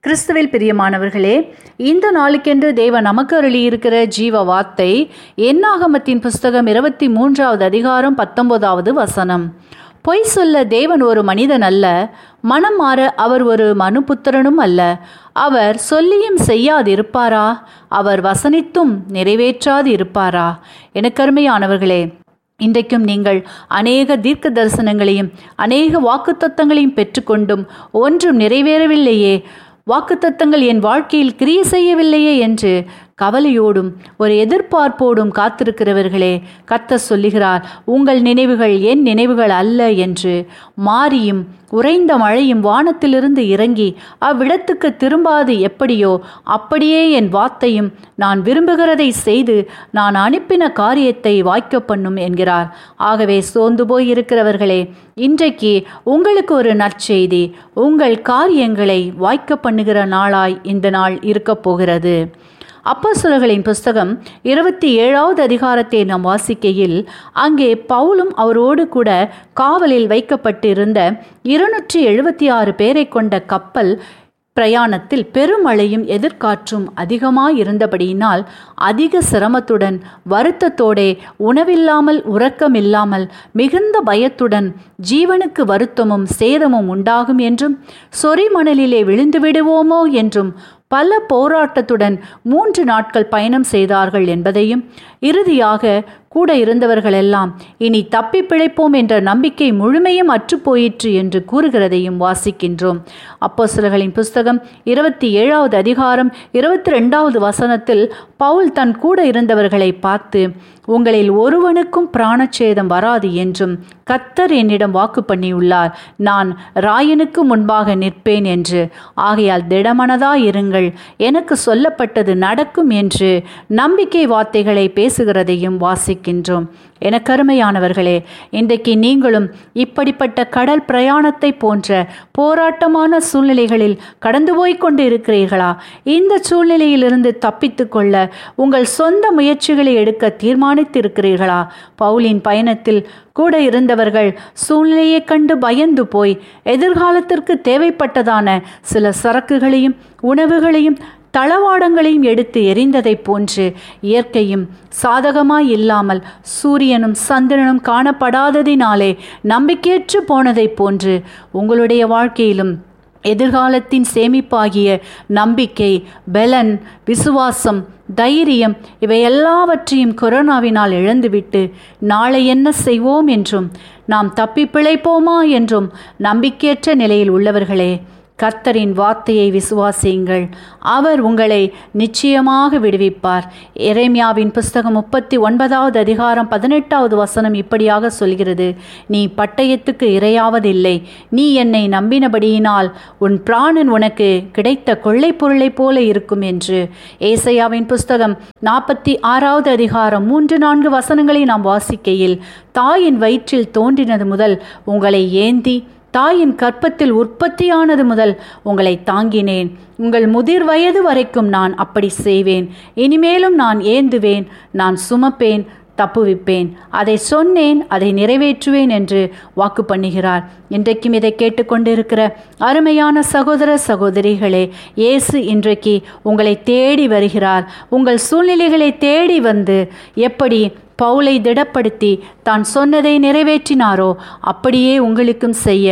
கிறிஸ்துவில் பிரியமானவர்களே இந்த நாளுக்கென்று தேவன் நமக்கு அருளியிருக்கிற ஜீவ வார்த்தை என்னாகமத்தின் புஸ்தகம் இருபத்தி மூன்றாவது அதிகாரம் பத்தொன்பதாவது வசனம் பொய் சொல்ல தேவன் ஒரு மனிதன் அல்ல மனம் மாற அவர் ஒரு மனுபுத்திரனும் அல்ல அவர் சொல்லியும் செய்யாதிருப்பாரா அவர் வசனித்தும் நிறைவேற்றாது இருப்பாரா எனக்கருமையானவர்களே இன்றைக்கும் நீங்கள் அநேக தீர்க்க தரிசனங்களையும் அநேக வாக்குத்தத்தங்களையும் பெற்றுக்கொண்டும் ஒன்றும் நிறைவேறவில்லையே வாக்குத்தத்தங்கள் என் வாழ்க்கையில் கிரிய செய்யவில்லையே என்று கவலையோடும் ஒரு எதிர்பார்ப்போடும் காத்திருக்கிறவர்களே கத்த சொல்லுகிறார் உங்கள் நினைவுகள் என் நினைவுகள் அல்ல என்று மாறியும் உறைந்த மழையும் வானத்திலிருந்து இறங்கி அவ்விடத்துக்கு திரும்பாது எப்படியோ அப்படியே என் வார்த்தையும் நான் விரும்புகிறதை செய்து நான் அனுப்பின காரியத்தை வாய்க்க பண்ணும் என்கிறார் ஆகவே சோர்ந்து போய் இருக்கிறவர்களே இன்றைக்கு உங்களுக்கு ஒரு நற்செய்தி உங்கள் காரியங்களை வாய்க்க பண்ணுகிற நாளாய் இந்த நாள் இருக்கப் போகிறது அப்போஸ்தலர்களின் புஸ்தகம் இருபத்தி ஏழாவது அதிகாரத்தை நாம் வாசிக்கையில் அங்கே பவுலும் அவரோடு கூட காவலில் வைக்கப்பட்டிருந்த இருநூற்றி எழுபத்தி ஆறு பேரை கொண்ட கப்பல் பிரயாணத்தில் பெருமழையும் எதிர்காற்றும் அதிகமாயிருந்தபடியினால் அதிக சிரமத்துடன் வருத்தத்தோடே உணவில்லாமல் உறக்கமில்லாமல் மிகுந்த பயத்துடன் ஜீவனுக்கு வருத்தமும் சேதமும் உண்டாகும் என்றும் சொறி மணலிலே விழுந்து விடுவோமோ என்றும் பல போராட்டத்துடன் மூன்று நாட்கள் பயணம் செய்தார்கள் என்பதையும் இறுதியாக கூட இருந்தவர்களெல்லாம் இனி தப்பி பிழைப்போம் என்ற நம்பிக்கை முழுமையும் அற்றுப்போயிற்று என்று கூறுகிறதையும் வாசிக்கின்றோம் அப்போ சிலர்களின் புஸ்தகம் இருபத்தி ஏழாவது அதிகாரம் இருபத்தி ரெண்டாவது வசனத்தில் பவுல் தன் கூட இருந்தவர்களை பார்த்து உங்களில் ஒருவனுக்கும் பிராணச்சேதம் வராது என்றும் கத்தர் என்னிடம் வாக்கு பண்ணியுள்ளார் நான் ராயனுக்கு முன்பாக நிற்பேன் என்று ஆகையால் திடமனதாயிருங்கள் எனக்கு சொல்லப்பட்டது நடக்கும் என்று நம்பிக்கை வார்த்தைகளை பேசுகிறதையும் வாசிக்கின்றோம் என கருமையானவர்களே இன்றைக்கு நீங்களும் இப்படிப்பட்ட கடல் பிரயாணத்தை போன்ற போராட்டமான சூழ்நிலைகளில் கடந்து போய் கொண்டு இருக்கிறீர்களா இந்த சூழ்நிலையிலிருந்து தப்பித்து கொள்ள உங்கள் சொந்த முயற்சிகளை எடுக்க தீர்மானித்திருக்கிறீர்களா பவுலின் பயணத்தில் கூட இருந்தவர்கள் சூழ்நிலையை கண்டு பயந்து போய் எதிர்காலத்திற்கு தேவைப்பட்டதான சில சரக்குகளையும் உணவுகளையும் தளவாடங்களையும் எடுத்து எரிந்ததைப் போன்று இயற்கையும் சாதகமாய் இல்லாமல் சூரியனும் சந்திரனும் காணப்படாததினாலே நம்பிக்கையற்று போனதைப் போன்று உங்களுடைய வாழ்க்கையிலும் எதிர்காலத்தின் சேமிப்பாகிய நம்பிக்கை பலன் விசுவாசம் தைரியம் இவை எல்லாவற்றையும் கொரோனாவினால் இழந்துவிட்டு நாளை என்ன செய்வோம் என்றும் நாம் தப்பி பிழைப்போமா என்றும் நம்பிக்கையற்ற நிலையில் உள்ளவர்களே கர்த்தரின் வார்த்தையை விசுவாசியுங்கள் அவர் உங்களை நிச்சயமாக விடுவிப்பார் எரேமியாவின் புஸ்தகம் முப்பத்தி ஒன்பதாவது அதிகாரம் பதினெட்டாவது வசனம் இப்படியாக சொல்கிறது நீ பட்டயத்துக்கு இரையாவதில்லை நீ என்னை நம்பினபடியினால் உன் பிராணன் உனக்கு கிடைத்த கொள்ளை பொருளைப் போல இருக்கும் என்று ஏசையாவின் புஸ்தகம் நாற்பத்தி ஆறாவது அதிகாரம் மூன்று நான்கு வசனங்களை நாம் வாசிக்கையில் தாயின் வயிற்றில் தோன்றினது முதல் உங்களை ஏந்தி தாயின் கற்பத்தில் உற்பத்தியானது முதல் உங்களை தாங்கினேன் உங்கள் முதிர் வயது வரைக்கும் நான் அப்படி செய்வேன் இனிமேலும் நான் ஏந்துவேன் நான் சுமப்பேன் தப்புவிப்பேன் அதை சொன்னேன் அதை நிறைவேற்றுவேன் என்று வாக்கு பண்ணுகிறார் இன்றைக்கும் இதை கேட்டுக்கொண்டிருக்கிற அருமையான சகோதர சகோதரிகளே இயேசு இன்றைக்கு உங்களை தேடி வருகிறார் உங்கள் சூழ்நிலைகளை தேடி வந்து எப்படி பவுலை திடப்படுத்தி தான் சொன்னதை நிறைவேற்றினாரோ அப்படியே உங்களுக்கும் செய்ய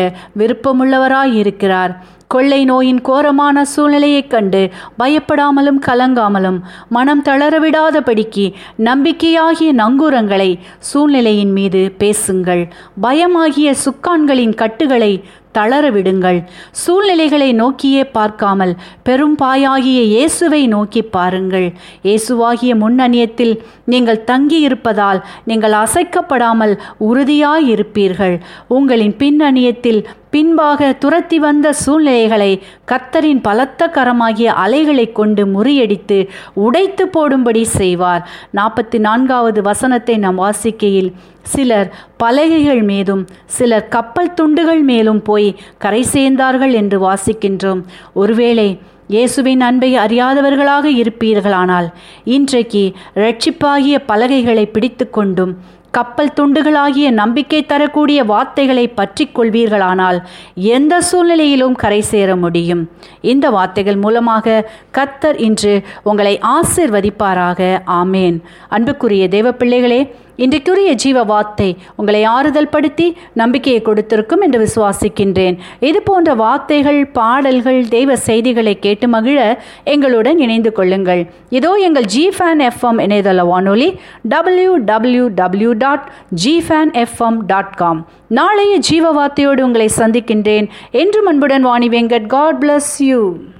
விருப்பமுள்ளவராயிருக்கிறார் கொள்ளை நோயின் கோரமான சூழ்நிலையைக் கண்டு பயப்படாமலும் கலங்காமலும் மனம் தளரவிடாதபடிக்கு நம்பிக்கையாகிய நங்கூரங்களை சூழ்நிலையின் மீது பேசுங்கள் பயமாகிய சுக்கான்களின் கட்டுகளை தளர விடுங்கள் சூழ்நிலைகளை நோக்கியே பார்க்காமல் பெரும் பாயாகிய இயேசுவை நோக்கி பாருங்கள் இயேசுவாகிய முன்னணியத்தில் நீங்கள் தங்கியிருப்பதால் நீங்கள் அசைக்கப்படாமல் உறுதியாயிருப்பீர்கள் உங்களின் பின்னணியத்தில் பின்பாக துரத்தி வந்த சூழ்நிலைகளை கத்தரின் பலத்த கரமாகிய அலைகளை கொண்டு முறியடித்து உடைத்து போடும்படி செய்வார் நாற்பத்தி நான்காவது வசனத்தை நாம் வாசிக்கையில் சிலர் பலகைகள் மீதும் சிலர் கப்பல் துண்டுகள் மேலும் போய் கரை சேர்ந்தார்கள் என்று வாசிக்கின்றோம் ஒருவேளை இயேசுவின் அன்பை அறியாதவர்களாக இருப்பீர்களானால் இன்றைக்கு இரட்சிப்பாகிய பலகைகளை பிடித்து கொண்டும் கப்பல் துண்டுகளாகிய நம்பிக்கை தரக்கூடிய வார்த்தைகளை பற்றி கொள்வீர்களானால் எந்த சூழ்நிலையிலும் கரை சேர முடியும் இந்த வார்த்தைகள் மூலமாக கத்தர் இன்று உங்களை ஆசிர்வதிப்பாராக ஆமேன் அன்புக்குரிய தேவ பிள்ளைகளே இன்றைக்குரிய ஜீவ வார்த்தை உங்களை ஆறுதல் படுத்தி நம்பிக்கையை கொடுத்திருக்கும் என்று விசுவாசிக்கின்றேன் இது போன்ற வார்த்தைகள் பாடல்கள் தெய்வ செய்திகளை கேட்டு மகிழ எங்களுடன் இணைந்து கொள்ளுங்கள் இதோ எங்கள் ஜி ஃபேன் எஃப்எம் இணையதள வானொலி W W W dot G fan FM dot com நாளைய ஜீவ வார்த்தையோடு உங்களை சந்திக்கின்றேன் என்று அன்புடன் Vani Venkat God bless you